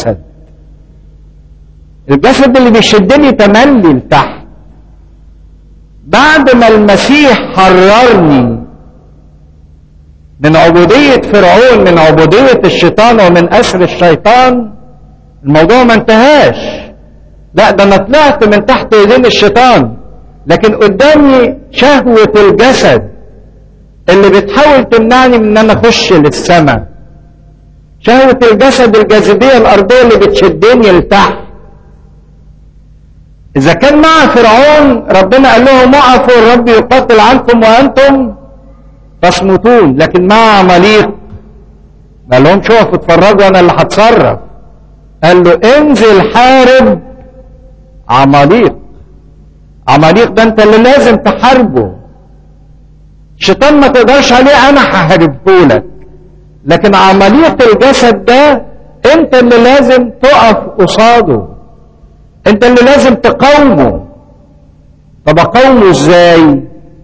الجسد الجسد اللي بيشدني تملي لتحت بعد ما المسيح حررني من عبودية فرعون من عبودية الشيطان ومن أسر الشيطان الموضوع ما انتهاش لا ده انا طلعت من تحت ايدين الشيطان لكن قدامي شهوة الجسد اللي بتحاول تمنعني من ان انا اخش للسماء شهوة الجسد الجاذبية الارضية اللي بتشدني لتحت اذا كان مع فرعون ربنا قال لهم اقفوا الرب يقاتل عنكم وانتم تصمتون لكن مع عماليق ما لهم شوفوا اتفرجوا انا اللي هتصرف قال له انزل حارب عماليق عماليق ده انت اللي لازم تحاربه الشيطان ما تقدرش عليه انا هحاربه لك لكن عملية الجسد ده انت اللي لازم تقف قصاده انت اللي لازم تقاومه طب اقاومه ازاي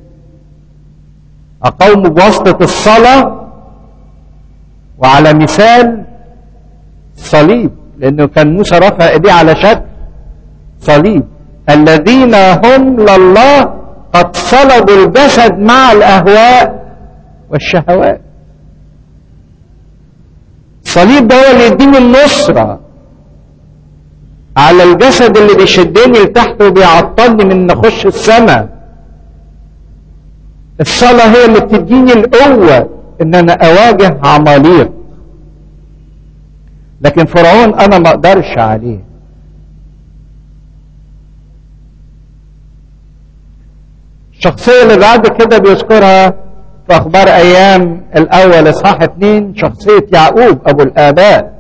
اقاومه بواسطة الصلاة وعلى مثال صليب لانه كان موسى رفع ايديه على شكل صليب الذين هم لله قد صلبوا الجسد مع الاهواء والشهوات الصليب ده هو اللي يديني النصرة على الجسد اللي بيشدني لتحت وبيعطلني من ان اخش السماء الصلاة هي اللي بتديني القوة ان انا اواجه عماليق لكن فرعون انا ما اقدرش عليه الشخصية اللي بعد كده بيذكرها في اخبار ايام الاول اصحاح اتنين شخصية يعقوب ابو الاباء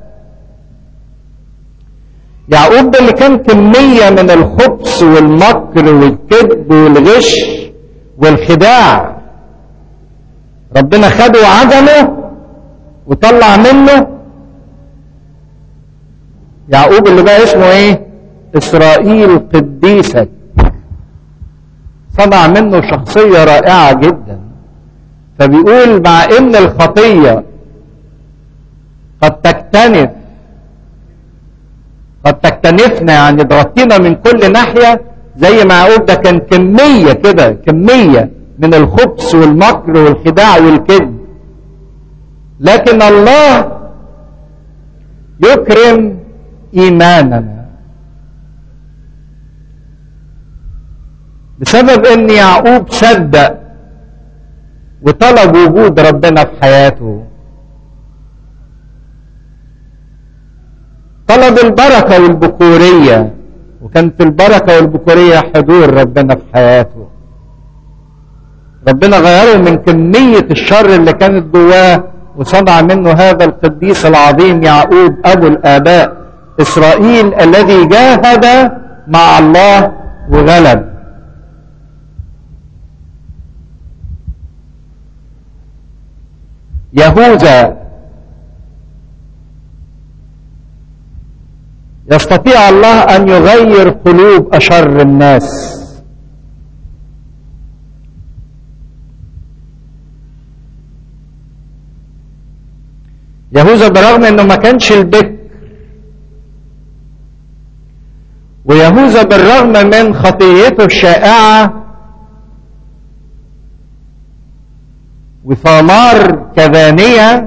يعقوب ده اللي كان كمية من الخبث والمكر والكذب والغش والخداع ربنا خده وعدمه وطلع منه يعقوب اللي بقى اسمه ايه اسرائيل قديسك صنع منه شخصية رائعة جدا فبيقول مع ان الخطية قد تكتنف قد تكتنفنا يعني تغطينا من كل ناحية زي ما يعقوب ده كان كمية كده كمية من الخبث والمكر والخداع والكذب لكن الله يكرم ايماننا بسبب ان يعقوب صدق وطلب وجود ربنا في حياته طلب البركة والبكورية وكانت البركة والبكورية حضور ربنا في حياته ربنا غيره من كمية الشر اللي كانت جواه وصنع منه هذا القديس العظيم يعقوب أبو الآباء إسرائيل الذي جاهد مع الله وغلب يهوذا يستطيع الله ان يغير قلوب اشر الناس يهوذا برغم انه ما كانش البكر ويهوذا بالرغم من خطيته الشائعه وثمار كذانيه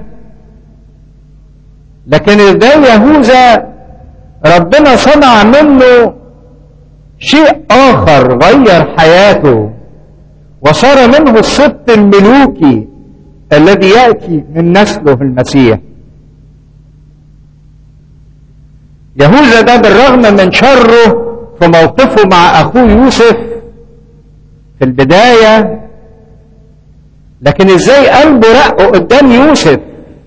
لكن ازاي يهوذا ربنا صنع منه شيء اخر غير حياته وصار منه السبط الملوكي الذي ياتي من نسله المسيح يهوذا ده بالرغم من شره في موقفه مع اخوه يوسف في البدايه لكن ازاي قلبه رقه قدام يوسف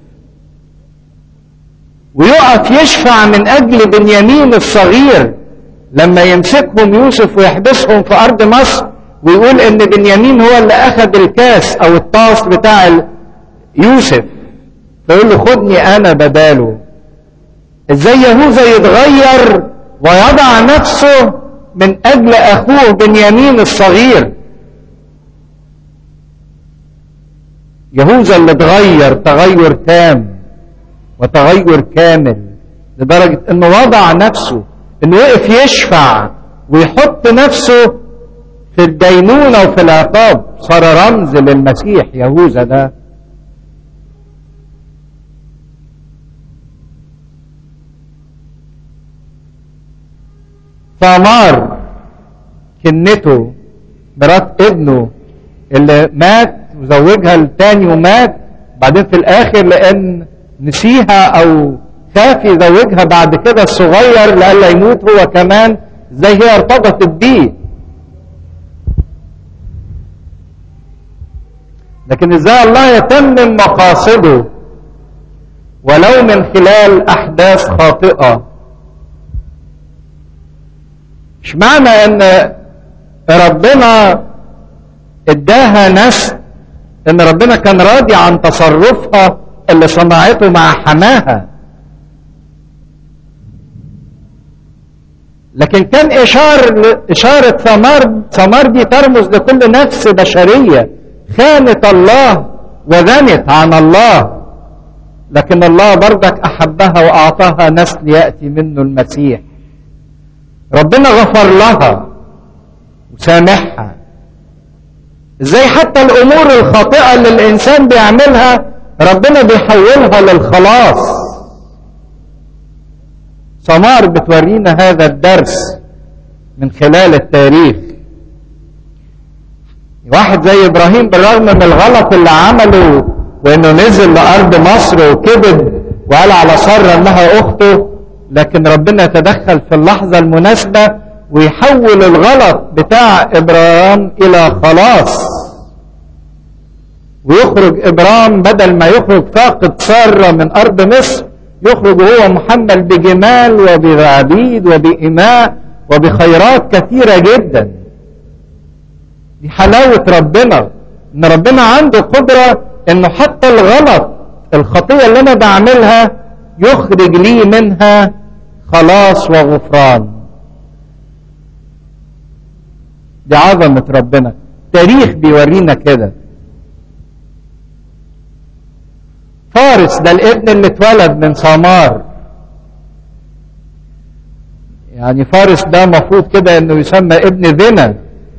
ويقف يشفع من اجل بنيامين الصغير لما يمسكهم يوسف ويحبسهم في ارض مصر ويقول ان بنيامين هو اللي اخذ الكاس او الطاس بتاع يوسف فيقول له خدني انا بداله ازاي يهوذا يتغير ويضع نفسه من اجل اخوه بنيامين الصغير يهوذا اللي اتغير تغير تام وتغير كامل لدرجة انه وضع نفسه انه وقف يشفع ويحط نفسه في الدينونة وفي العقاب صار رمز للمسيح يهوذا ده ثمار كنته مرات ابنه اللي مات وزوجها التاني ومات بعدين في الاخر لان نسيها او خاف يزوجها بعد كده الصغير لألا يموت هو كمان زي هي ارتبطت بيه لكن ازاي الله يتمم مقاصده ولو من خلال احداث خاطئه مش معنى ان ربنا اداها نسل ان ربنا كان راضي عن تصرفها اللي صنعته مع حماها لكن كان إشارة إشارة ثمار ثمار دي ترمز لكل نفس بشرية خانت الله وغنت عن الله لكن الله برضك أحبها وأعطاها نسل يأتي منه المسيح ربنا غفر لها وسامحها ازاي حتى الامور الخاطئه اللي الانسان بيعملها ربنا بيحولها للخلاص سمار بتورينا هذا الدرس من خلال التاريخ واحد زي ابراهيم بالرغم من الغلط اللي عمله وانه نزل لارض مصر وكذب وقال على ساره انها اخته لكن ربنا يتدخل في اللحظه المناسبه ويحول الغلط بتاع ابراهيم الى خلاص ويخرج ابرام بدل ما يخرج فاقد ساره من ارض مصر يخرج وهو محمل بجمال وبعبيد وبإماء وبخيرات كثيرة جدا دي حلاوة ربنا ان ربنا عنده قدرة انه حتى الغلط الخطية اللي انا بعملها يخرج لي منها خلاص وغفران دي عظمة ربنا تاريخ بيورينا كده فارس ده الابن اللي اتولد من سمار يعني فارس ده مفروض كده انه يسمى ابن زنا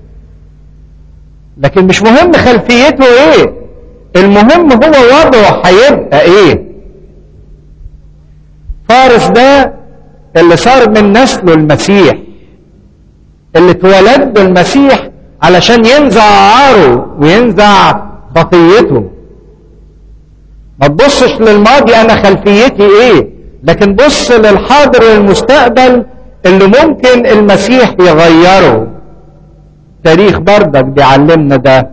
لكن مش مهم خلفيته ايه المهم هو وضعه هيبقى ايه فارس ده اللي صار من نسله المسيح اللي اتولد بالمسيح علشان ينزع عاره وينزع خطيته ما تبصش للماضي انا خلفيتي ايه لكن بص للحاضر والمستقبل اللي ممكن المسيح يغيره تاريخ بردك بيعلمنا ده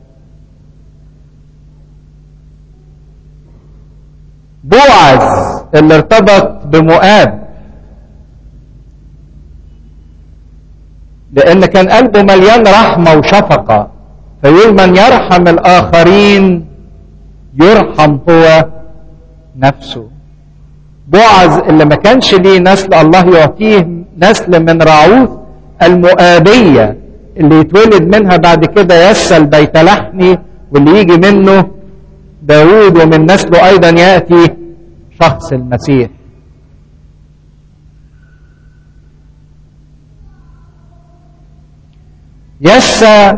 بوعز اللي ارتبط بمؤاب لان كان قلبه مليان رحمه وشفقه فيقول من يرحم الاخرين يرحم هو نفسه بوعز اللي ما كانش ليه نسل الله يعطيه نسل من راعوث المؤابية اللي يتولد منها بعد كده يسل بيت لحمي واللي يجي منه داود ومن نسله أيضا يأتي شخص المسيح يسى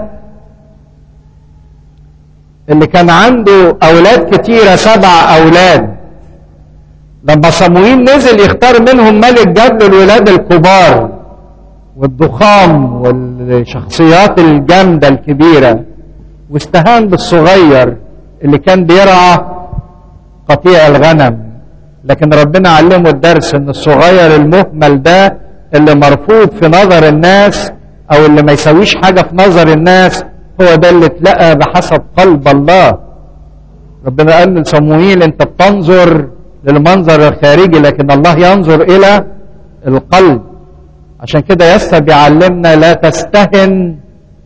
اللي كان عنده أولاد كتيرة سبع أولاد لما صموئيل نزل يختار منهم ملك جاب له الولاد الكبار والضخام والشخصيات الجامدة الكبيرة واستهان بالصغير اللي كان بيرعى قطيع الغنم لكن ربنا علمه الدرس ان الصغير المهمل ده اللي مرفوض في نظر الناس او اللي ما يسويش حاجة في نظر الناس هو ده اللي اتلقى بحسب قلب الله ربنا قال لصموئيل انت بتنظر للمنظر الخارجي لكن الله ينظر الى القلب عشان كده يسا بيعلمنا لا تستهن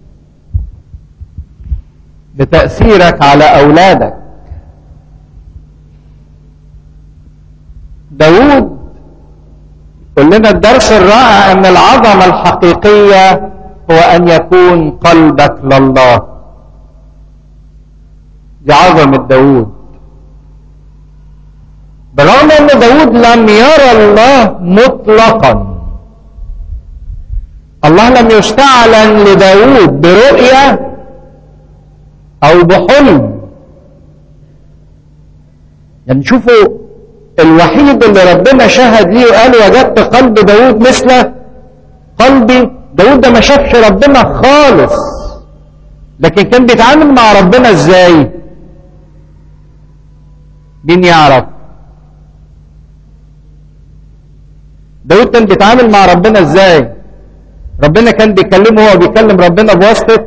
بتأثيرك على أولادك داود قل لنا الدرس الرائع أن العظمة الحقيقية هو أن يكون قلبك لله دي عظمة داود بالرغم ان داود لم يرى الله مطلقا الله لم يستعلن لداود برؤية او بحلم يعني شوفوا الوحيد اللي ربنا شهد ليه وقال وجدت قلب داود مثل قلبي داود ده ما شافش ربنا خالص لكن كان بيتعامل مع ربنا ازاي مين يعرف داود كان بيتعامل مع ربنا ازاي ربنا كان بيكلمه هو بيكلم ربنا بواسطة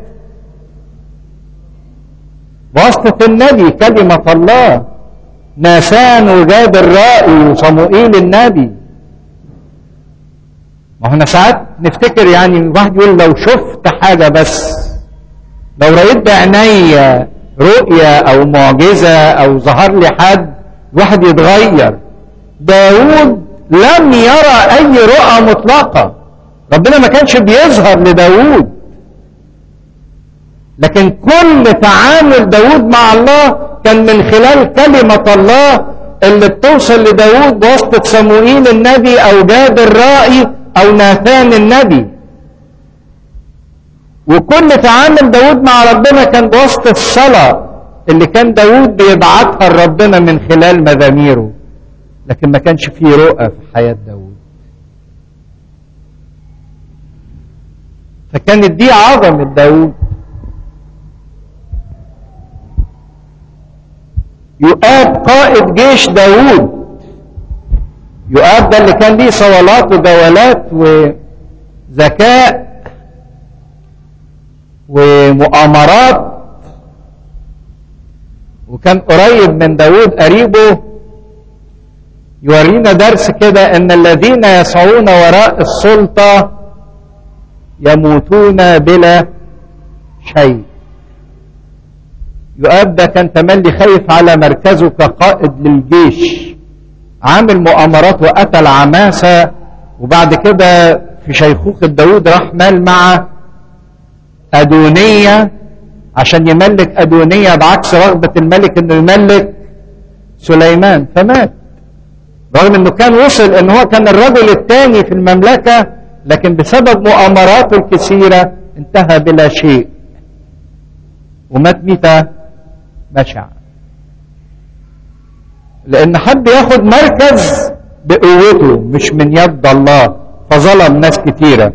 بواسطة النبي كلمة الله ناسان وجاد الرائي وصموئيل النبي ما احنا ساعات نفتكر يعني واحد يقول لو شفت حاجة بس لو رأيت بعيني رؤية أو معجزة أو ظهر لي حد الواحد يتغير داود لم يرى أي رؤى مطلقة ربنا ما كانش بيظهر لداود لكن كل تعامل داود مع الله كان من خلال كلمة الله اللي بتوصل لداود بواسطة صموئيل النبي أو جاد الرائي أو ناثان النبي وكل تعامل داود مع ربنا كان بواسطة الصلاة اللي كان داود بيبعتها لربنا من خلال مزاميره لكن ما كانش فيه رؤى في حياة داود فكانت دي عظمة داود يؤاب قائد جيش داود يؤاب ده اللي كان ليه صولات وجولات وذكاء ومؤامرات وكان قريب من داود قريبه يورينا درس كده ان الذين يسعون وراء السلطة يموتون بلا شيء يؤاب ده كان تملي خايف على مركزه كقائد للجيش عامل مؤامرات وقتل عماسة وبعد كده في شيخوخة داود راح مال مع أدونية عشان يملك أدونية بعكس رغبة الملك انه يملك سليمان فمات رغم انه كان وصل ان هو كان الرجل الثاني في المملكة لكن بسبب مؤامراته الكثيرة انتهى بلا شيء ومات ميتة بشعة لان حب ياخد مركز بقوته مش من يد الله فظلم ناس كتيره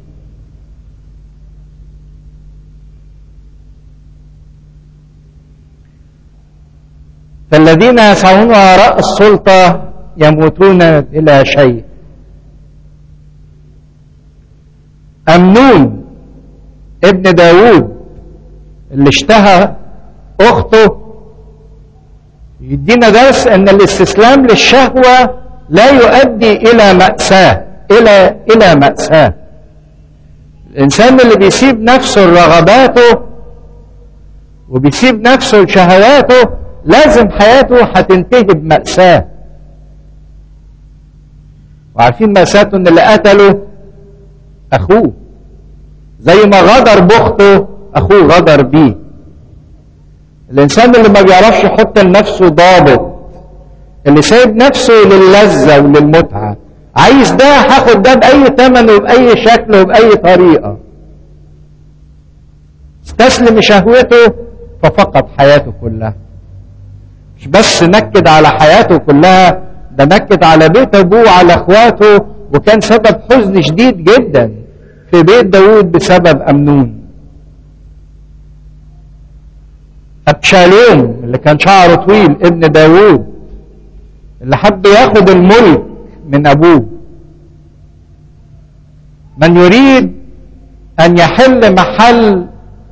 فالذين يسعون وراء السلطة يموتون بلا شيء أمنون ابن داود اللي اشتهى أخته يدينا درس أن الاستسلام للشهوة لا يؤدي إلى مأساة إلى إلى مأساة الإنسان اللي بيسيب نفسه لرغباته وبيسيب نفسه لشهواته لازم حياته هتنتهي بمأساة وعارفين مأساته ان اللي قتله اخوه زي ما غدر باخته اخوه غدر بيه الانسان اللي ما بيعرفش يحط لنفسه ضابط اللي سايب نفسه للذة وللمتعة عايز ده هاخد ده بأي ثمن وبأي شكل وبأي طريقة استسلم شهوته ففقد حياته كلها مش بس نكد على حياته كلها ده نكد على بيت ابوه وعلى اخواته وكان سبب حزن شديد جدا في بيت داود بسبب امنون ابشالوم اللي كان شعره طويل ابن داود اللي حب ياخد الملك من ابوه من يريد ان يحل محل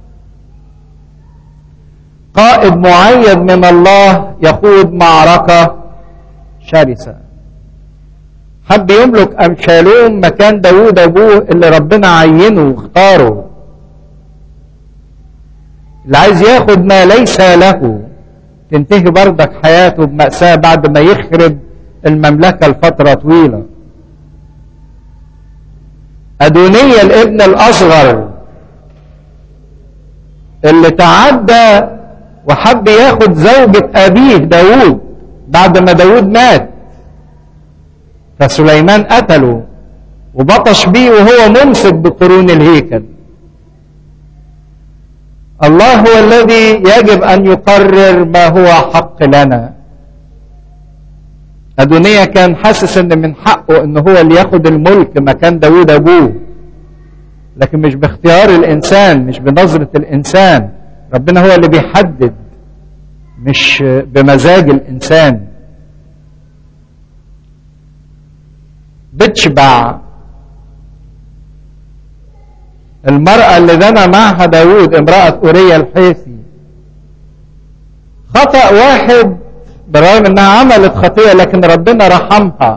قائد معين من الله يخوض معركة شرسة حب يملك أمشالوم مكان داود أبوه اللي ربنا عينه واختاره اللي عايز ياخد ما ليس له تنتهي بردك حياته بمأساة بعد ما يخرب المملكة لفترة طويلة أدونية الابن الأصغر اللي تعدى وحب ياخد زوجة أبيه داود بعد ما داود مات فسليمان قتله وبطش بيه وهو ممسك بقرون الهيكل الله هو الذي يجب ان يقرر ما هو حق لنا أدونية كان حاسس ان من حقه ان هو اللي ياخد الملك مكان داود ابوه لكن مش باختيار الانسان مش بنظرة الانسان ربنا هو اللي بيحدد مش بمزاج الانسان بتشبع المرأة اللي دنا معها داود امرأة أوريا الحيثي خطأ واحد بالرغم انها عملت خطيئة لكن ربنا رحمها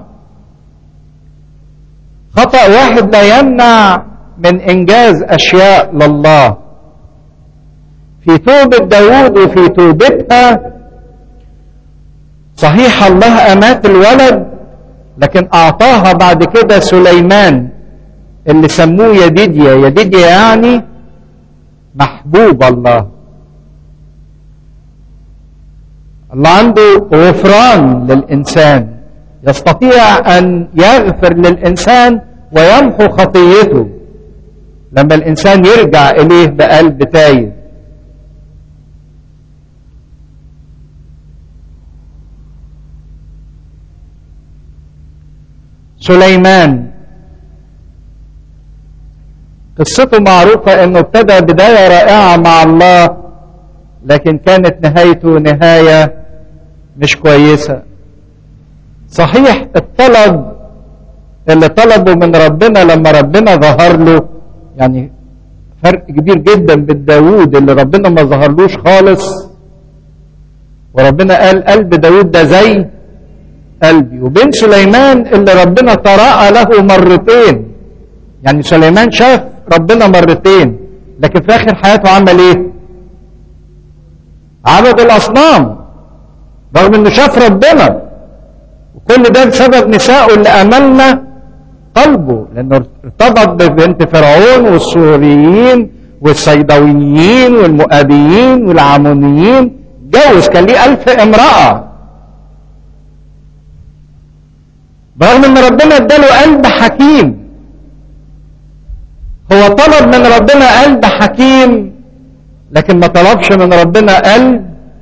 خطأ واحد لا يمنع من انجاز اشياء لله في توبة داود وفي توبتها صحيح الله امات الولد لكن اعطاها بعد كده سليمان اللي سموه يديديا يديديا يعني محبوب الله الله عنده غفران للإنسان يستطيع أن يغفر للإنسان ويمحو خطيته لما الإنسان يرجع إليه بقلب تايب سليمان قصته معروفة انه ابتدى بداية رائعة مع الله لكن كانت نهايته نهاية مش كويسة صحيح الطلب اللي طلبه من ربنا لما ربنا ظهر له يعني فرق كبير جدا بين داوود اللي ربنا ما ظهرلوش خالص وربنا قال قلب داوود ده زي قلبي وبين سليمان اللي ربنا تراءى له مرتين يعني سليمان شاف ربنا مرتين لكن في اخر حياته عمل ايه عبد الاصنام رغم انه شاف ربنا وكل ده بسبب نسائه اللي املنا قلبه لانه ارتبط ببنت فرعون والسوريين والصيدويين والمؤابيين والعمونيين جوز كان ليه ألف امرأة برغم ان ربنا اداله قلب حكيم هو طلب من ربنا قلب حكيم لكن ما طلبش من ربنا قلب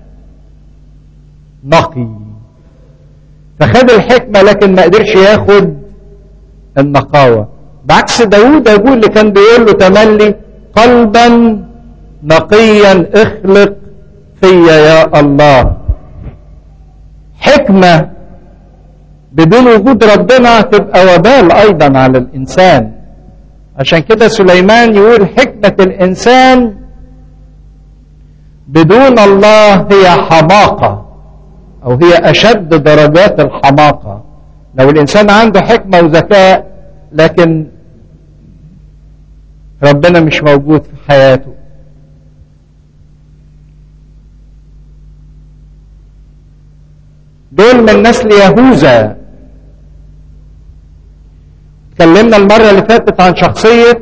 نقي فخد الحكمة لكن ما قدرش ياخد النقاوة بعكس داود أبوه اللي كان بيقول له تملي قلبا نقيا اخلق فيا يا الله حكمة بدون وجود ربنا تبقى وبال أيضا على الإنسان عشان كده سليمان يقول حكمة الإنسان بدون الله هي حماقة أو هي أشد درجات الحماقة لو الإنسان عنده حكمة وذكاء لكن ربنا مش موجود في حياته دول من نسل يهوذا اتكلمنا المرة اللي فاتت عن شخصية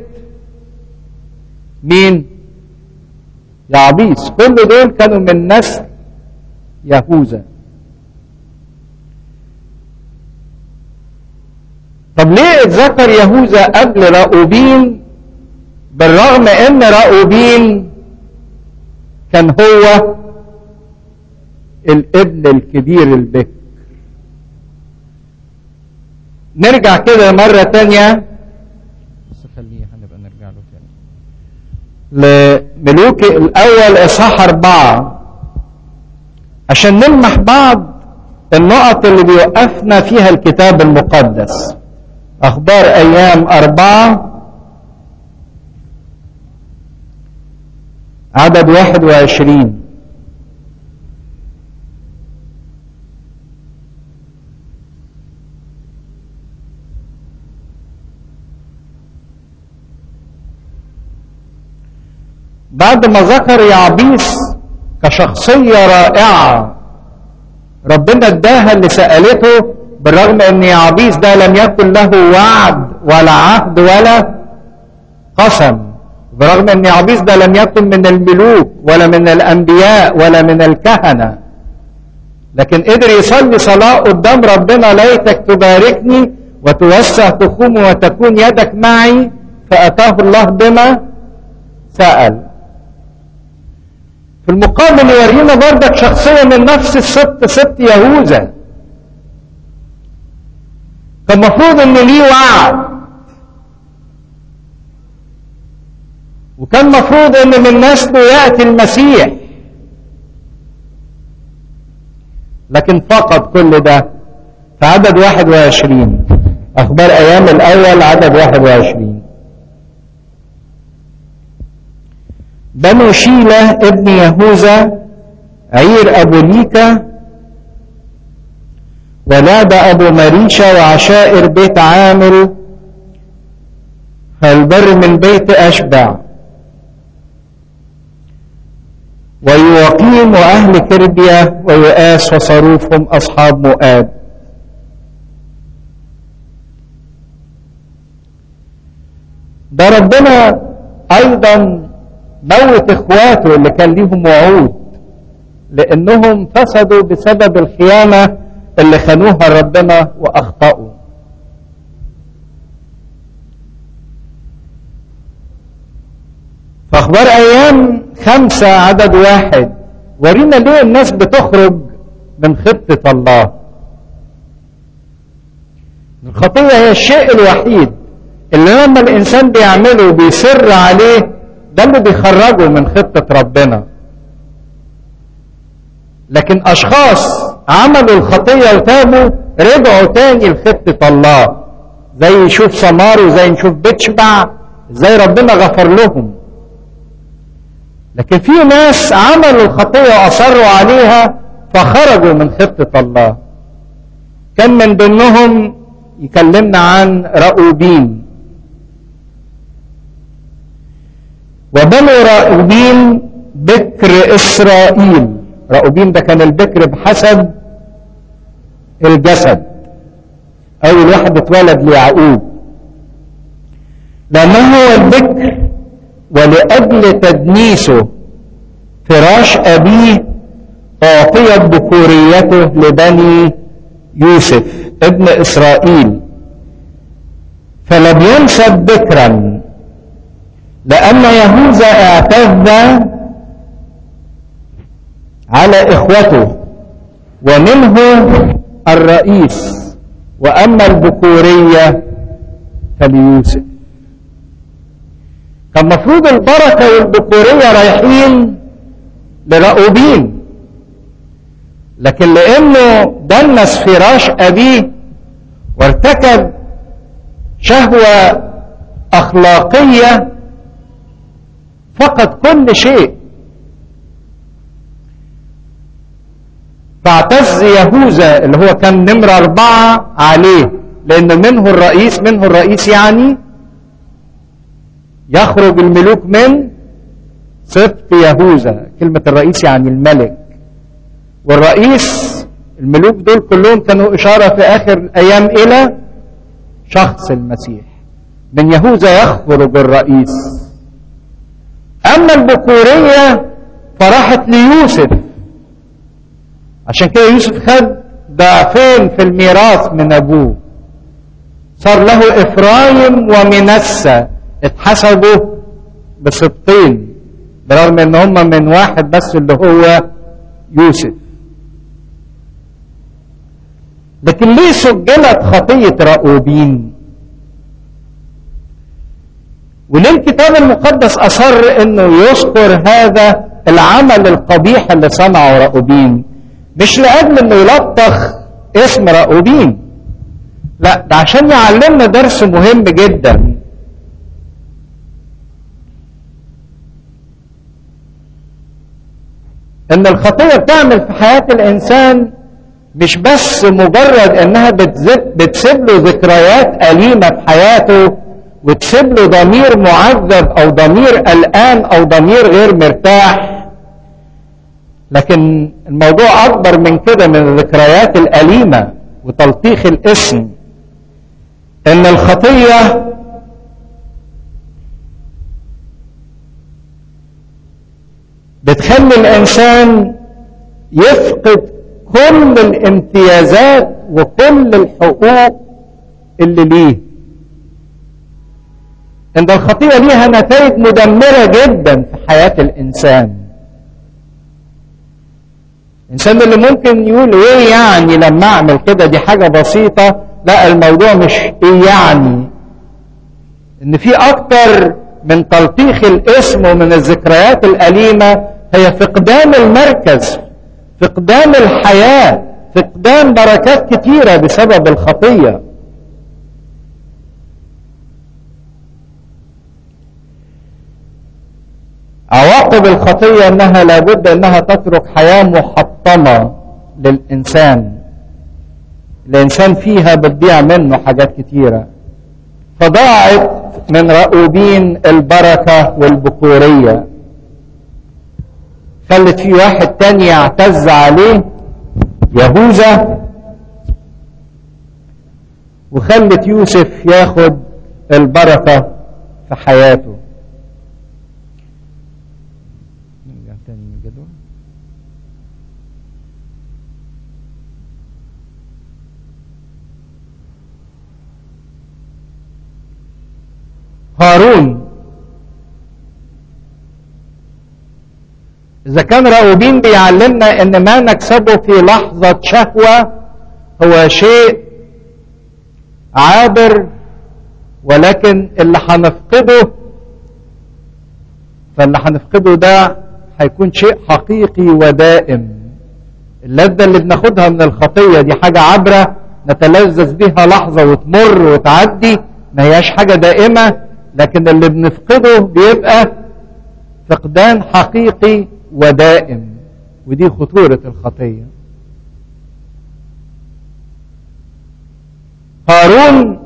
مين؟ يعبيس كل دول كانوا من نسل يهوذا طب ليه اتذكر يهوذا قبل راؤوبين بالرغم ان راؤوبين كان هو الابن الكبير البكر نرجع كده مرة تانية بس خليه هنبقى نرجع له تاني لملوك الأول إصحاح أربعة عشان نلمح بعض النقط اللي بيوقفنا فيها الكتاب المقدس أخبار أيام أربعة عدد واحد وعشرين بعد ما ذكر يعبيس كشخصية رائعة ربنا اداها اللي سألته بالرغم ان يعبيس ده لم يكن له وعد ولا عهد ولا قسم برغم ان يعبيس ده لم يكن من الملوك ولا من الانبياء ولا من الكهنة لكن قدر يصلي صلاة قدام ربنا ليتك تباركني وتوسع تخومي وتكون يدك معي فأتاه الله بما سأل في المقابل يورينا برضك شخصية من نفس الست ست يهوذا كان المفروض ان ليه وعد وكان مفروض ان من نسله ياتي المسيح لكن فقد كل ده في عدد 21 اخبار ايام الاول عدد 21 بنو شيلة ابن يهوذا عير ابو ليكا وناد ابو مريشة وعشائر بيت عامر فالبر من بيت اشبع ويوقيم وأهل كربية ويؤاس وصروفهم أصحاب مؤاب ده ربنا أيضا موت إخواته اللي كان ليهم وعود لأنهم فسدوا بسبب الخيانة اللي خانوها ربنا وأخطأوا فأخبار أيام خمسة عدد واحد ورينا ليه الناس بتخرج من خطة الله الخطية هي الشيء الوحيد اللي لما الإنسان بيعمله بيسر عليه ده اللي بيخرجه من خطة ربنا لكن أشخاص عملوا الخطية وتابوا رجعوا تاني لخطة الله زي يشوف سمار وزي نشوف بتشبع زي ربنا غفر لهم لكن في ناس عملوا الخطية وأصروا عليها فخرجوا من خطة الله كان من ضمنهم يكلمنا عن رؤوبين وبنو رؤوبين بكر إسرائيل رؤوبين ده كان البكر بحسب الجسد أول واحد اتولد ليعقوب لأنه هو البكر ولأجل تدنيسه فراش أبيه أعطيت بكوريته لبني يوسف ابن إسرائيل فلم ينسب بكرا لأن يهوذا اعتز على إخوته ومنه الرئيس وأما البكورية فليوسف كان المفروض البركة والبكورية رايحين لرؤوبين لكن لأنه دنس فراش أبيه وارتكب شهوة أخلاقية فقد كل شيء فاعتز يهوذا اللي هو كان نمرة أربعة عليه لأن منه الرئيس منه الرئيس يعني يخرج الملوك من سبط يهوذا كلمة الرئيس يعني الملك والرئيس الملوك دول كلهم كانوا إشارة في آخر الأيام إلى شخص المسيح من يهوذا يخرج الرئيس أما البكورية فراحت ليوسف عشان كده يوسف خد ضعفين في الميراث من أبوه صار له إفرايم ومنسى اتحسبوا بسبطين برغم ان هم من واحد بس اللي هو يوسف لكن ليه سجلت خطية رؤوبين وليه الكتاب المقدس أصر انه يذكر هذا العمل القبيح اللي صنعه رؤوبين مش لأجل انه يلطخ اسم رؤوبين لا ده عشان يعلمنا درس مهم جدا ان الخطية بتعمل في حياة الانسان مش بس مجرد انها بتسيب له ذكريات أليمة في حياته وتسيب له ضمير معذب او ضمير قلقان او ضمير غير مرتاح لكن الموضوع اكبر من كده من الذكريات الأليمة وتلطيخ الاسم ان الخطية بتخلي الانسان يفقد كل الامتيازات وكل الحقوق اللي ليه ان الخطيئة ليها نتائج مدمرة جدا في حياة الانسان الانسان اللي ممكن يقول ايه يعني لما اعمل كده دي حاجة بسيطة لا الموضوع مش ايه يعني ان في اكتر من تلطيخ الاسم ومن الذكريات الاليمة هي فقدان المركز فقدان الحياة فقدان بركات كتيرة بسبب الخطية عواقب الخطية انها لابد انها تترك حياة محطمة للانسان الانسان فيها بتضيع منه حاجات كتيرة فضاعت من رؤوبين البركة والبكورية خلت في واحد تاني يعتز عليه يهوذا وخلت يوسف ياخد البركة في حياته نرجع تاني للجدول. هارون إذا كان راؤوبين بيعلمنا إن ما نكسبه في لحظة شهوة هو شيء عابر ولكن اللي هنفقده فاللي هنفقده ده هيكون شيء حقيقي ودائم اللذة اللي بناخدها من الخطية دي حاجة عابرة نتلذذ بيها لحظة وتمر وتعدي ما هياش حاجة دائمة لكن اللي بنفقده بيبقى فقدان حقيقي ودائم ودي خطورة الخطية هارون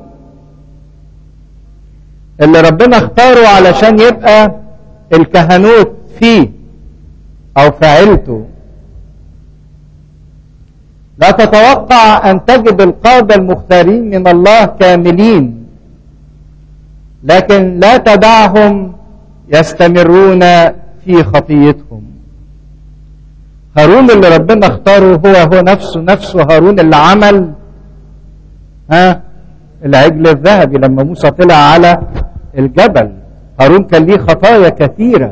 اللي ربنا اختاره علشان يبقى الكهنوت فيه او في عيلته لا تتوقع ان تجد القادة المختارين من الله كاملين لكن لا تدعهم يستمرون في خطيتهم هارون اللي ربنا اختاره هو هو نفسه نفسه هارون اللي عمل ها العجل الذهبي لما موسى طلع على الجبل هارون كان ليه خطايا كثيرة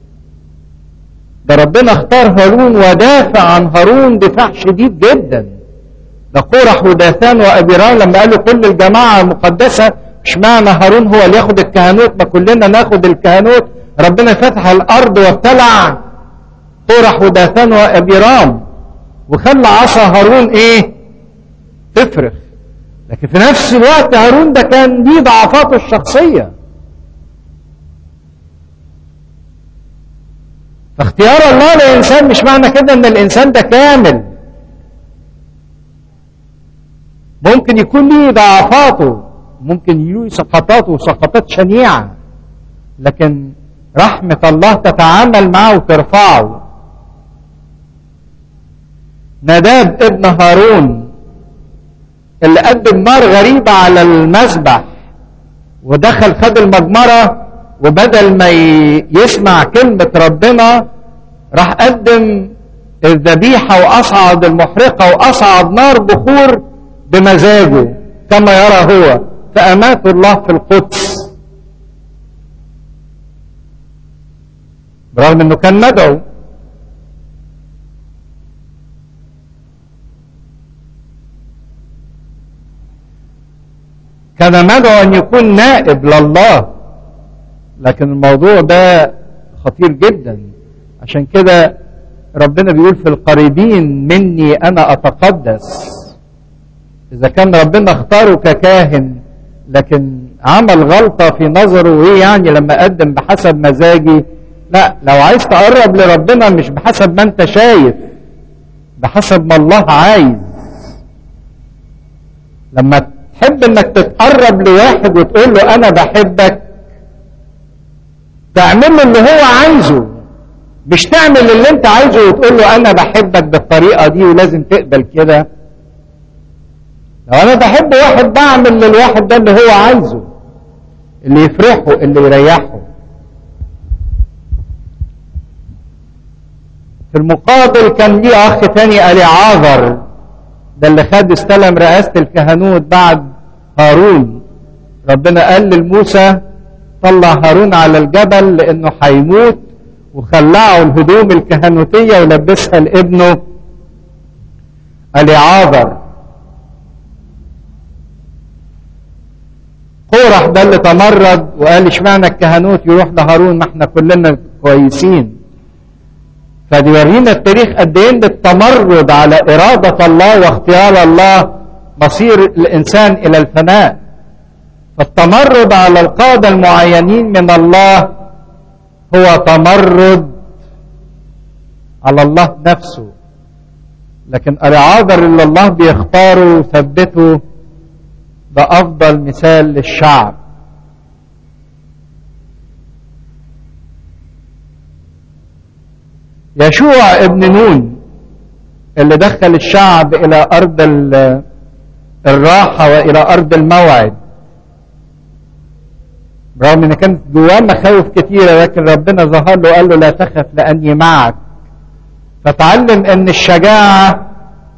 ده ربنا اختار هارون ودافع عن هارون دفاع شديد جدا ده قورح وداثان وابيران لما قالوا كل الجماعة المقدسة اشمعنى هارون هو اللي ياخد الكهنوت ما كلنا ناخد الكهنوت ربنا فتح الارض وابتلع قورح وداثان وابيرام وخلى عصا هارون ايه تفرخ لكن في نفس الوقت هارون ده كان ليه ضعفاته الشخصيه فاختيار الله للانسان مش معنى كده ان الانسان ده كامل ممكن يكون ليه ضعفاته ممكن ليه سقطاته وسقطات شنيعه لكن رحمه الله تتعامل معه وترفعه نداب ابن هارون اللي قدم نار غريبه على المذبح ودخل خد المجمره وبدل ما يسمع كلمة ربنا راح قدم الذبيحة وأصعد المحرقة وأصعد نار بخور بمزاجه كما يرى هو فأمات الله في القدس برغم انه كان مدعو كان مدعو ان يكون نائب لله لكن الموضوع ده خطير جدا عشان كده ربنا بيقول في القريبين مني انا اتقدس اذا كان ربنا اختاره ككاهن لكن عمل غلطه في نظره ايه يعني لما قدم بحسب مزاجي لا لو عايز تقرب لربنا مش بحسب ما انت شايف بحسب ما الله عايز لما تحب انك تتقرب لواحد وتقول له انا بحبك تعمل له اللي هو عايزه مش تعمل اللي انت عايزه وتقول له انا بحبك بالطريقه دي ولازم تقبل كده لو انا بحب واحد بعمل للواحد ده اللي هو عايزه اللي يفرحه اللي يريحه في المقابل كان ليه اخ تاني اليعاذر ده اللي خد استلم رئاسه الكهنوت بعد هارون ربنا قال لموسى طلع هارون على الجبل لانه هيموت وخلعوا الهدوم الكهنوتيه ولبسها لابنه اليعاذر قورح ده اللي تمرد وقال اشمعنى الكهنوت يروح لهارون ما احنا كلنا كويسين فبيورينا التاريخ قد ايه التمرد على اراده الله واختيار الله مصير الانسان الى الفناء فالتمرد على القاده المعينين من الله هو تمرد على الله نفسه لكن العاذر اللي الله بيختاره ويثبته ده افضل مثال للشعب يشوع ابن نون اللي دخل الشعب الى ارض الراحه والى ارض الموعد رغم ان كانت جواه مخاوف كتيره لكن ربنا ظهر له وقال له لا تخف لاني معك فتعلم ان الشجاعه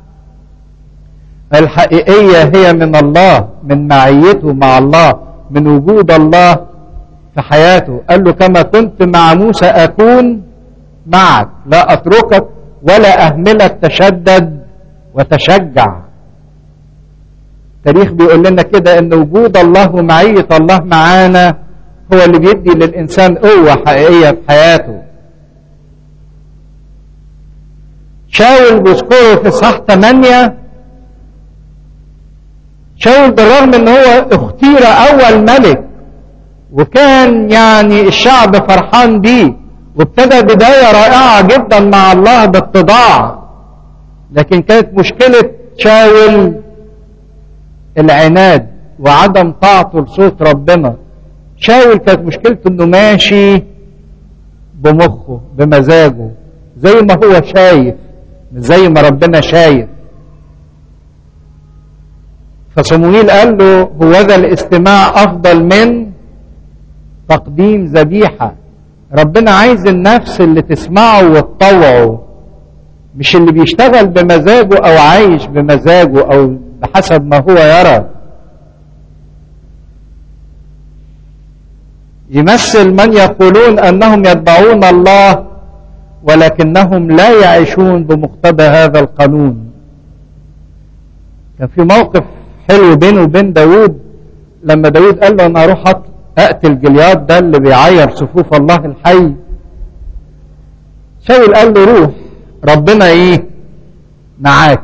الحقيقيه هي من الله من معيته مع الله من وجود الله في حياته قال له كما كنت مع موسى اكون معك لا اتركك ولا اهملك تشدد وتشجع التاريخ بيقول لنا كده ان وجود الله ومعيه الله معانا هو اللي بيدي للانسان قوه حقيقيه في حياته شاول بيذكره في صح 8 شاول بالرغم ان هو اختير اول ملك وكان يعني الشعب فرحان بيه وابتدى بدايه رائعه جدا مع الله باتضاع لكن كانت مشكله شاول العناد وعدم طاعته لصوت ربنا شاول كانت مشكلته انه ماشي بمخه بمزاجه زي ما هو شايف زي ما ربنا شايف فصموئيل قال له هو ذا الاستماع افضل من تقديم ذبيحه ربنا عايز النفس اللي تسمعه وتطوعه مش اللي بيشتغل بمزاجه او عايش بمزاجه او بحسب ما هو يرى يمثل من يقولون انهم يتبعون الله ولكنهم لا يعيشون بمقتضى هذا القانون كان في موقف حلو بينه وبين داود لما داود قال له انا اروح اقتل جليات ده اللي بيعير صفوف الله الحي شاول قال له روح ربنا ايه معاك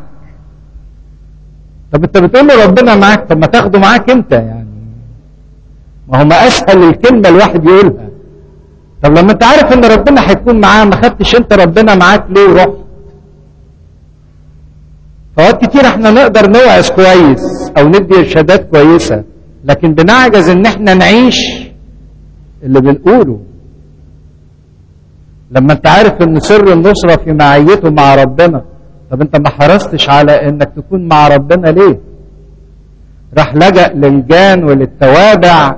طب انت بتقول له ربنا معاك طب ما تاخده معاك انت يعني ما هو ما اسهل الكلمه الواحد يقولها طب لما انت عارف ان ربنا هيكون معاه ما خدتش انت ربنا معاك ليه ورحت فوقت كتير احنا نقدر نوعظ كويس او ندي ارشادات كويسه لكن بنعجز ان احنا نعيش اللي بنقوله لما انت عارف ان سر النصرة في معيته مع ربنا طب انت ما حرصتش على انك تكون مع ربنا ليه راح لجأ للجان وللتوابع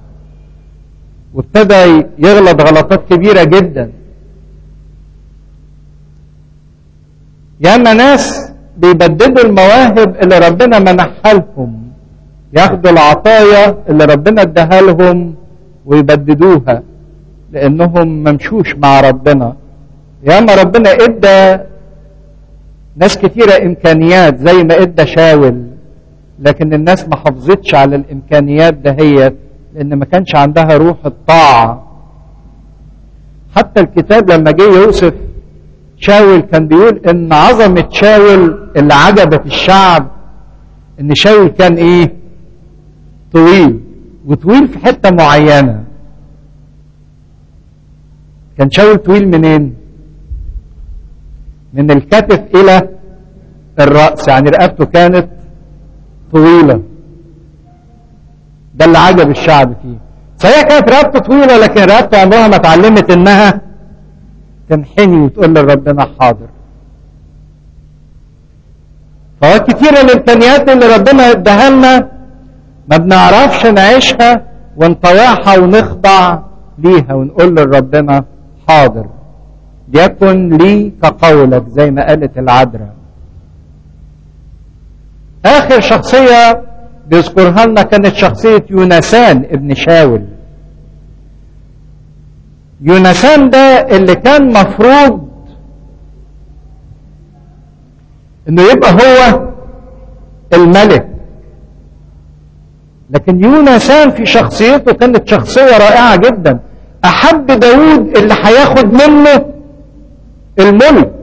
وابتدى يغلط غلطات كبيرة جدا ياما ناس بيبددوا المواهب اللي ربنا منحها لهم ياخدوا العطايا اللي ربنا اداها لهم ويبددوها لانهم ممشوش مع ربنا ياما ربنا ادى ناس كتيرة امكانيات زي ما ادى شاول لكن الناس ما حافظتش على الامكانيات دهيت لان ما كانش عندها روح الطاعة حتى الكتاب لما جه يوصف شاول كان بيقول ان عظمة شاول اللي عجبت الشعب ان شاول كان ايه طويل وطويل في حتة معينة كان شاول طويل منين من الكتف الى الرأس يعني رقبته كانت طويلة ده اللي عجب الشعب فيه صحيح كانت رقبته طويلة لكن رقبته عمرها ما اتعلمت انها تنحني وتقول لربنا حاضر فهو كتير الامكانيات اللي ربنا اداها لنا ما بنعرفش نعيشها ونطيعها ونخضع ليها ونقول لربنا حاضر يكن لي كقولك زي ما قالت العذراء اخر شخصية بيذكرها لنا كانت شخصية يونسان ابن شاول يونسان ده اللي كان مفروض انه يبقى هو الملك لكن يونسان في شخصيته كانت شخصية رائعة جدا أحب داود اللي هياخد منه الملك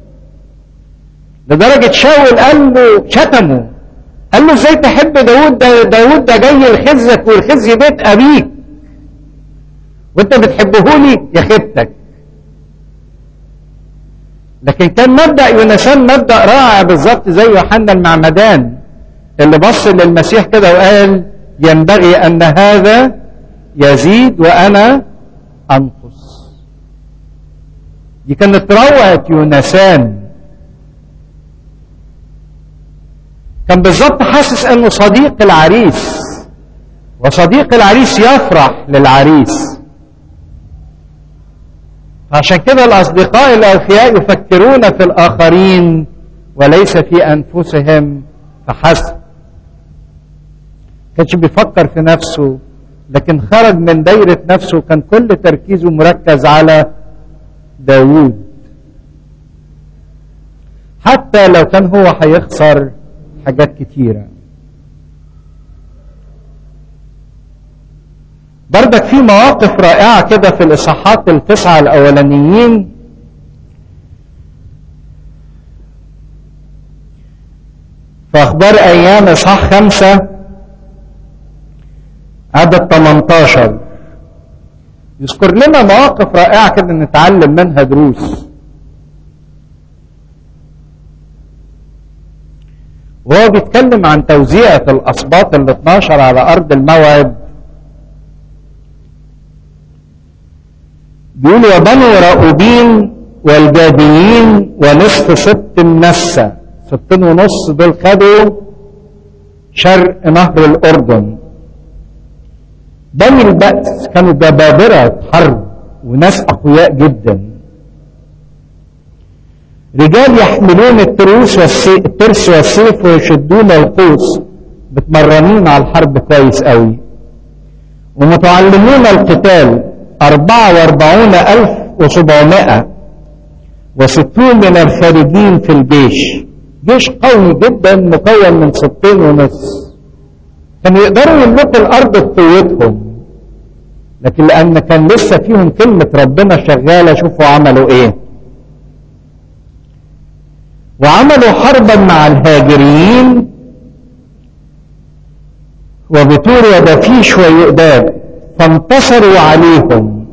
لدرجة شاول قال له شتمه قال له ازاي تحب داود ده داود ده جاي لخزك والخزي بيت أبيك وانت بتحبه لي يا خيبتك لكن كان مبدأ يونسان مبدأ رائع بالظبط زي يوحنا المعمدان اللي بص للمسيح كده وقال ينبغي أن هذا يزيد وأنا أنقص دي كانت روعة يونسان كان بالظبط حاسس انه صديق العريس وصديق العريس يفرح للعريس عشان كده الاصدقاء الاوفياء يفكرون في الاخرين وليس في انفسهم فحسب كانش بيفكر في نفسه لكن خرج من دايرة نفسه كان كل تركيزه مركز على داوود حتى لو كان هو هيخسر حاجات كتيرة بردك في مواقف رائعة كده في الإصحاحات التسعة الأولانيين في أخبار أيام إصحاح خمسة عدد 18 يذكر لنا مواقف رائعة كده نتعلم منها دروس وهو بيتكلم عن توزيعة الأسباط ال 12 على أرض الموعد بيقول وبنو رأوبين والجاديين ونصف سبت النسة ستين ونص دول خدوا شرق نهر الأردن بني البأس كانوا جبابرة حرب وناس أقوياء جدا رجال يحملون التروس والسي... الترس والسيف ويشدون القوس متمرنين على الحرب كويس قوي ومتعلمون القتال أربعة وأربعون ألف وسبعمائة وستون من الخارجين في الجيش جيش قوي جدا مكون من ستين ونص كانوا يقدروا يملكوا الأرض بقوتهم لكن لأن كان لسه فيهم كلمة ربنا شغالة شوفوا عملوا إيه وعملوا حربا مع الهاجريين وبطور ودفيش ويؤداب فانتصروا عليهم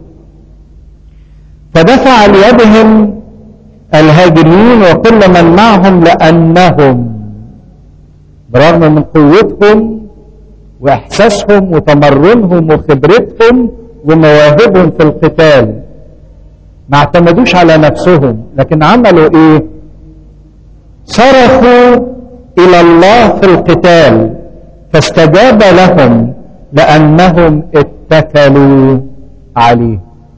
فدفع ليدهم الهاجريين وكل من معهم لأنهم برغم من قوتهم وإحساسهم وتمرنهم وخبرتهم ومواهبهم في القتال ما اعتمدوش على نفسهم لكن عملوا ايه صرخوا الى الله في القتال فاستجاب لهم لانهم اتكلوا عليه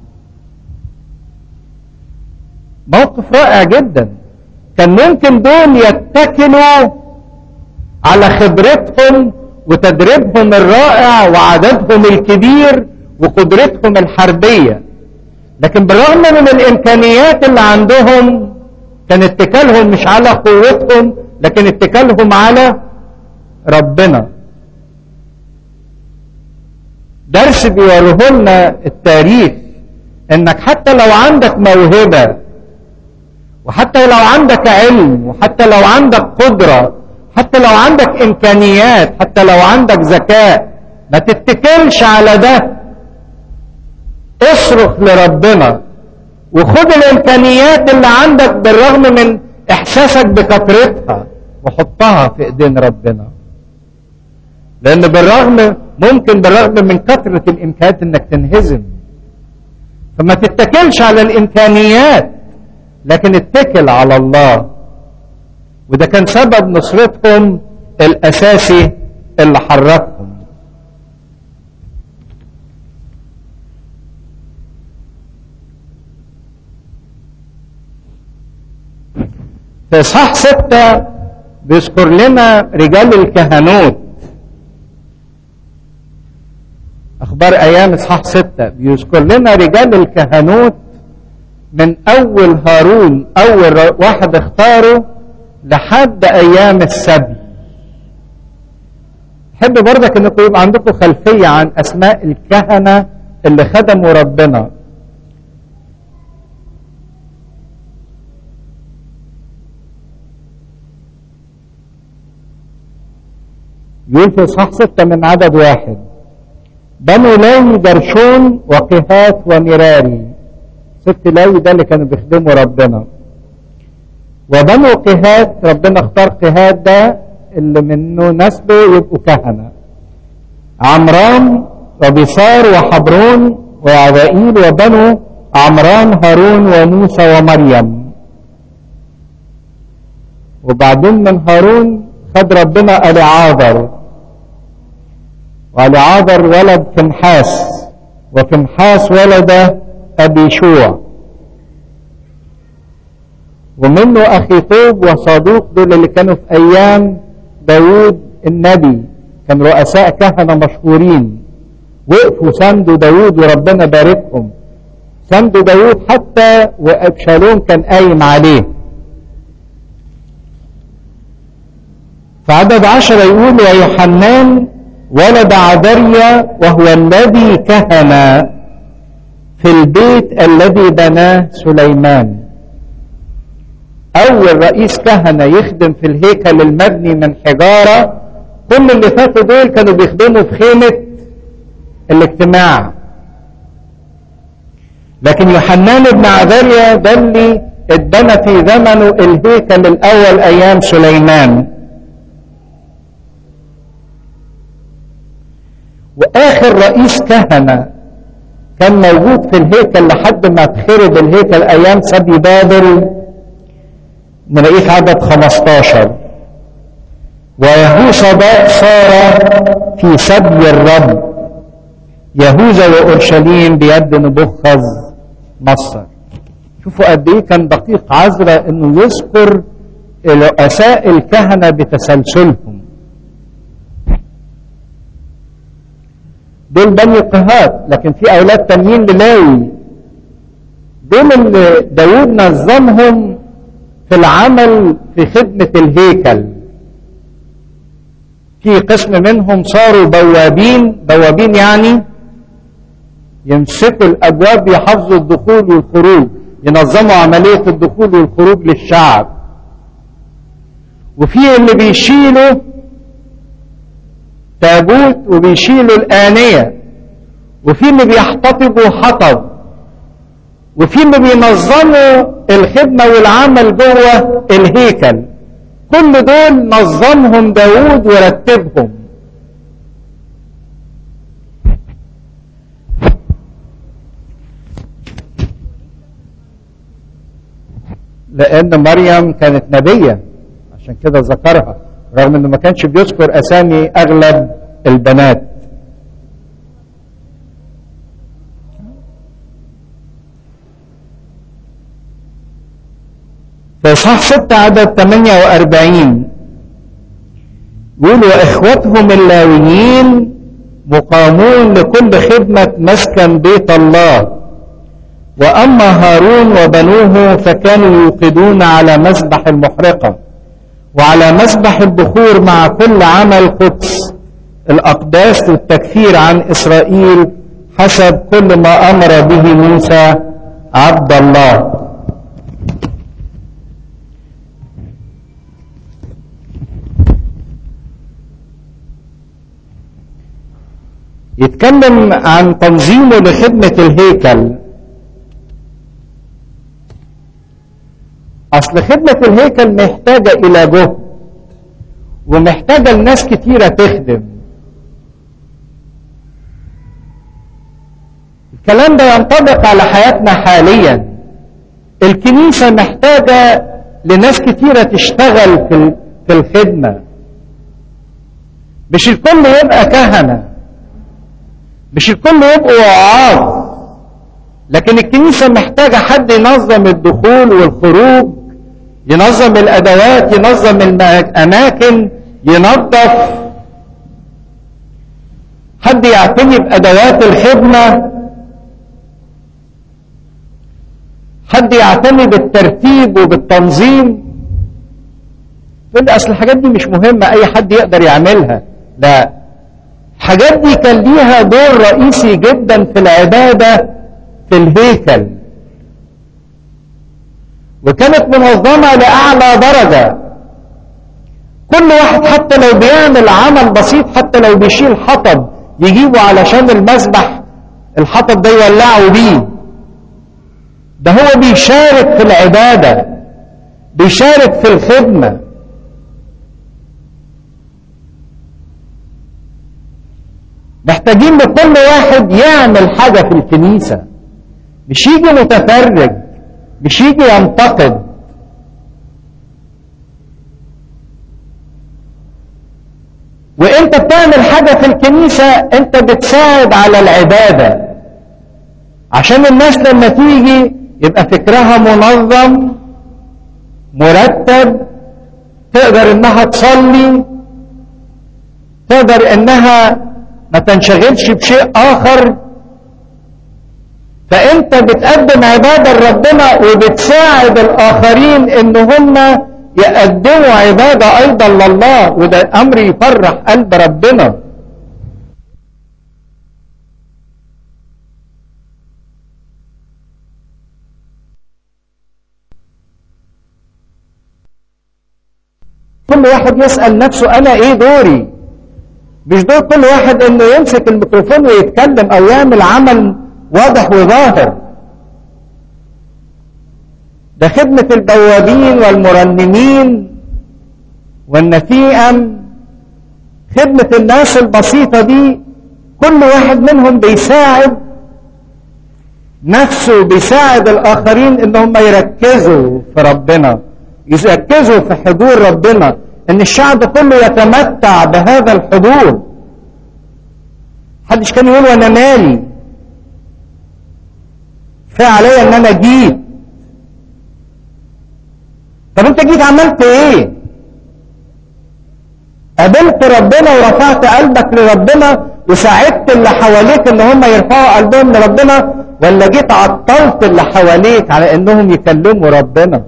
موقف رائع جدا كان ممكن دول يتكلوا على خبرتهم وتدريبهم الرائع وعددهم الكبير وقدرتهم الحربيه لكن بالرغم من الامكانيات اللي عندهم كان اتكالهم مش على قوتهم لكن اتكالهم على ربنا درس بيوريه لنا التاريخ انك حتى لو عندك موهبه وحتى لو عندك علم وحتى لو عندك قدره حتى لو عندك امكانيات حتى لو عندك ذكاء ما تتكلش على ده اصرخ لربنا وخد الامكانيات اللي عندك بالرغم من احساسك بكثرتها وحطها في ايدين ربنا لان بالرغم ممكن بالرغم من كثرة الامكانيات انك تنهزم فما تتكلش على الامكانيات لكن اتكل على الله وده كان سبب نصرتهم الاساسي اللي حركهم في اصحاح ستة بيذكر لنا رجال الكهنوت اخبار ايام اصحاح ستة بيذكر لنا رجال الكهنوت من اول هارون اول واحد اختاره لحد ايام السبي احب برضك انكم يبقى عندكم خلفيه عن اسماء الكهنه اللي خدموا ربنا يقول في اصحاح ستة من عدد واحد بنو لاوي جرشون وقهات ومراري ست لاوي ده اللي كانوا بيخدموا ربنا وبنو قهات ربنا اختار قهات ده اللي منه نسله يبقوا كهنة عمران وبصار وحبرون وعبائيل وبنو عمران هارون وموسى ومريم وبعدين من هارون خد ربنا العاذر والعاذر ولد فنحاس وفنحاس ولد ابي شوع ومنه اخي طوب وصادوق دول اللي كانوا في ايام داود النبي كان رؤساء كهنة مشهورين وقفوا سندوا داود وربنا باركهم سندوا داود حتى وابشالوم كان قايم عليه فعدد عشرة يقول ويوحنان ولد عدريا وهو الذي كهن في البيت الذي بناه سليمان أول رئيس كهنة يخدم في الهيكل المبني من حجارة كل اللي فاتوا دول كانوا بيخدموا في خيمة الاجتماع لكن يوحنان بن عذريا ده اللي اتبنى في زمنه الهيكل الأول أيام سليمان واخر رئيس كهنة كان موجود في الهيكل لحد ما اتخرب الهيكل ايام سبي بابل نلاقيه في عدد 15 ويهوذا صار في سبي الرب يهوذا واورشليم بيد نبوخذ نصر شوفوا قد ايه كان دقيق عذرا انه يذكر رؤساء الكهنه بتسلسلهم دول بني قهات لكن في اولاد تانيين للاوي دول اللي داود نظمهم في العمل في خدمة الهيكل في قسم منهم صاروا بوابين بوابين يعني يمسكوا الابواب يحفظوا الدخول والخروج ينظموا عملية الدخول والخروج للشعب وفي اللي بيشيلوا تابوت وبيشيلوا الآنية وفي اللي بيحتطبوا حطب وفي اللي بينظموا الخدمة والعمل جوه الهيكل كل دول نظمهم داود ورتبهم لأن مريم كانت نبية عشان كده ذكرها رغم انه ما كانش بيذكر اسامي اغلب البنات في اصحاح 6 عدد 48 يقول واخوتهم اللاويين مقامون لكل خدمة مسكن بيت الله واما هارون وبنوه فكانوا يوقدون على مذبح المحرقه وعلى مسبح البخور مع كل عمل قدس الأقداس والتكفير عن إسرائيل حسب كل ما أمر به موسى عبد الله يتكلم عن تنظيمه لخدمة الهيكل اصل خدمة الهيكل محتاجة الى جهد ومحتاجة لناس كتيرة تخدم الكلام ده ينطبق على حياتنا حاليا الكنيسة محتاجة لناس كتيرة تشتغل في في الخدمة مش الكل يبقى كهنة مش الكل يبقوا وعاظ لكن الكنيسة محتاجة حد ينظم الدخول والخروج ينظم الادوات ينظم الاماكن ينظف حد يعتني بادوات الخدمه حد يعتني بالترتيب وبالتنظيم تقول لي اصل الحاجات دي مش مهمه اي حد يقدر يعملها لا الحاجات دي كان ليها دور رئيسي جدا في العباده في الهيكل وكانت منظمه لاعلى درجه كل واحد حتى لو بيعمل عمل بسيط حتى لو بيشيل حطب يجيبه علشان المسبح الحطب ده يولعوا بيه ده هو بيشارك في العباده بيشارك في الخدمه محتاجين لكل واحد يعمل حاجه في الكنيسه مش يجي متفرج مش يجي ينتقد وانت بتعمل حاجه في الكنيسه انت بتساعد على العباده عشان الناس لما تيجي يبقى فكرها منظم مرتب تقدر انها تصلي تقدر انها ما تنشغلش بشيء اخر فانت بتقدم عباده لربنا وبتساعد الاخرين ان هم يقدموا عباده ايضا لله وده امر يفرح قلب ربنا كل واحد يسال نفسه انا ايه دوري مش دور كل واحد انه يمسك الميكروفون ويتكلم او يعمل عمل واضح وظاهر ده خدمة البوابين والمرنمين والنفيئم خدمة الناس البسيطة دي كل واحد منهم بيساعد نفسه بيساعد الآخرين إن هم يركزوا في ربنا يركزوا في حضور ربنا ان الشعب كله يتمتع بهذا الحضور محدش كان يقول وانا مالي كفايه عليا ان انا جيت طب انت جيت عملت ايه قابلت ربنا ورفعت قلبك لربنا وساعدت اللي حواليك ان هم يرفعوا قلبهم لربنا ولا جيت عطلت اللي حواليك على انهم يكلموا ربنا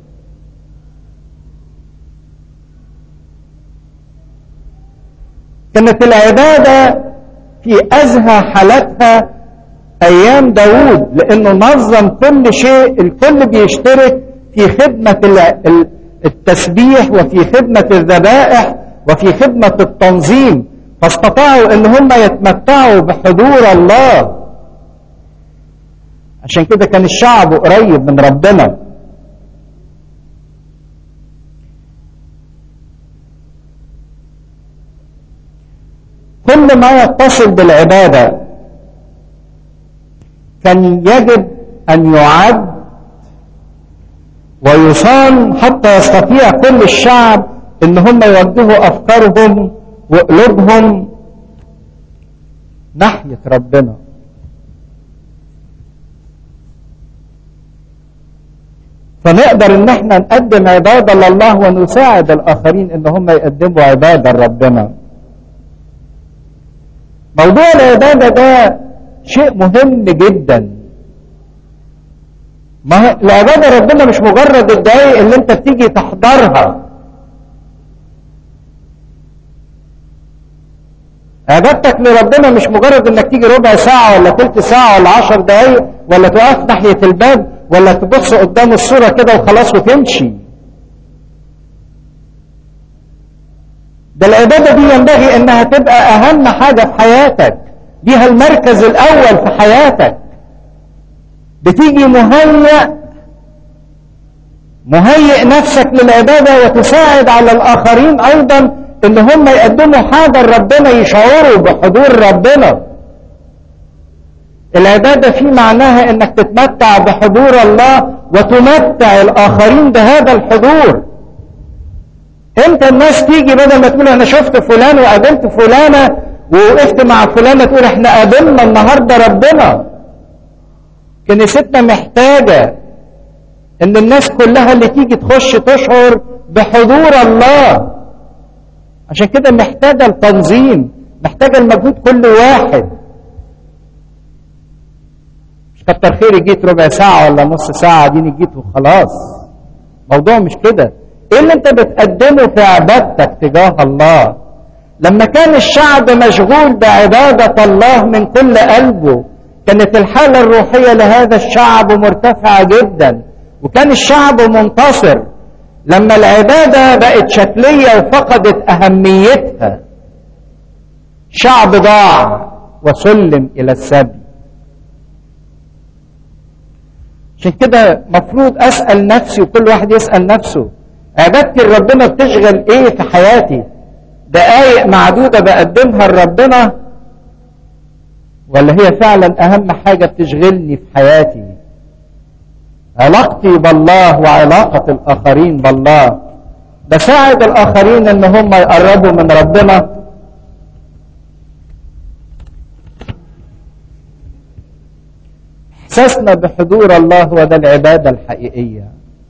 كانت العبادة في أزهى حالاتها أيام داود لأنه نظم كل شيء الكل بيشترك في خدمة التسبيح وفي خدمة الذبائح وفي خدمة التنظيم فاستطاعوا ان هم يتمتعوا بحضور الله عشان كده كان الشعب قريب من ربنا كل ما يتصل بالعبادة كان يجب أن يعد ويصان حتى يستطيع كل الشعب ان هم يوجهوا افكارهم وقلوبهم ناحية ربنا فنقدر ان احنا نقدم عبادة لله ونساعد الاخرين ان هم يقدموا عبادة لربنا موضوع العبادة ده شيء مهم جدا ما العبادة ربنا مش مجرد الدقايق اللي انت بتيجي تحضرها عبادتك لربنا مش مجرد انك تيجي ربع ساعة ولا تلت ساعة ولا عشر دقايق ولا تقف ناحية الباب ولا تبص قدام الصورة كده وخلاص وتمشي ده العبادة دي ينبغي انها تبقى اهم حاجة في حياتك بيها المركز الاول في حياتك بتيجي مهيئ مهيئ نفسك للعبادة وتساعد على الاخرين ايضا ان هم يقدموا حاجة لربنا يشعروا بحضور ربنا العبادة في معناها انك تتمتع بحضور الله وتمتع الاخرين بهذا الحضور امتى الناس تيجي بدل ما تقول انا شفت فلان وقابلت فلانة ووقفت مع فلانة تقول احنا قابلنا النهاردة ربنا كنيستنا محتاجة ان الناس كلها اللي تيجي تخش تشعر بحضور الله عشان كده محتاجة التنظيم محتاجة المجهود كل واحد مش كتر خيري جيت ربع ساعة ولا نص ساعة اديني جيت وخلاص موضوع مش كده ايه اللي انت بتقدمه في عبادتك تجاه الله لما كان الشعب مشغول بعبادة الله من كل قلبه كانت الحالة الروحية لهذا الشعب مرتفعة جدا وكان الشعب منتصر لما العبادة بقت شكلية وفقدت أهميتها شعب ضاع وسلم إلى السبي عشان كده مفروض أسأل نفسي وكل واحد يسأل نفسه عبادتي لربنا بتشغل إيه في حياتي دقايق معدودة بقدمها لربنا ولا هي فعلا أهم حاجة بتشغلني في حياتي علاقتي بالله وعلاقة الآخرين بالله بساعد الآخرين إن هم يقربوا من ربنا إحساسنا بحضور الله هو ده العبادة الحقيقية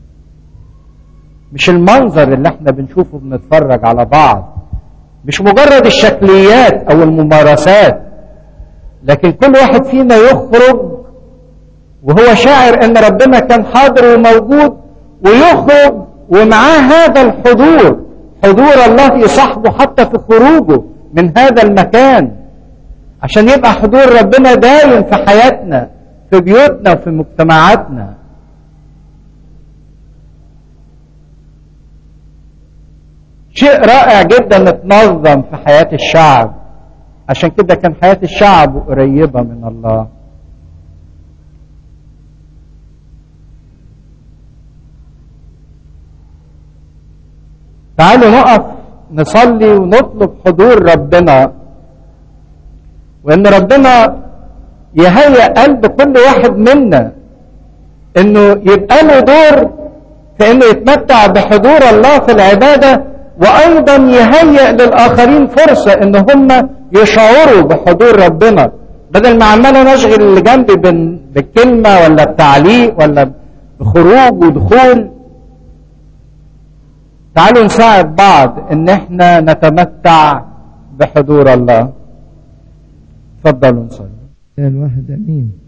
مش المنظر اللي احنا بنشوفه بنتفرج على بعض مش مجرد الشكليات أو الممارسات لكن كل واحد فينا يخرج وهو شاعر ان ربنا كان حاضر وموجود ويخرج ومعاه هذا الحضور حضور الله يصاحبه حتى في خروجه من هذا المكان عشان يبقى حضور ربنا دايم في حياتنا في بيوتنا وفي مجتمعاتنا شيء رائع جدا اتنظم في حياة الشعب عشان كده كان حياة الشعب قريبة من الله تعالوا نقف نصلي ونطلب حضور ربنا وان ربنا يهيئ قلب كل واحد منا انه يبقى له دور في انه يتمتع بحضور الله في العباده وايضا يهيئ للاخرين فرصه ان هم يشعروا بحضور ربنا بدل ما عمال اشغل اللي جنبي بالكلمه ولا بتعليق ولا بخروج ودخول تعالوا نساعد بعض ان احنا نتمتع بحضور الله تفضلوا نصلي الواحد امين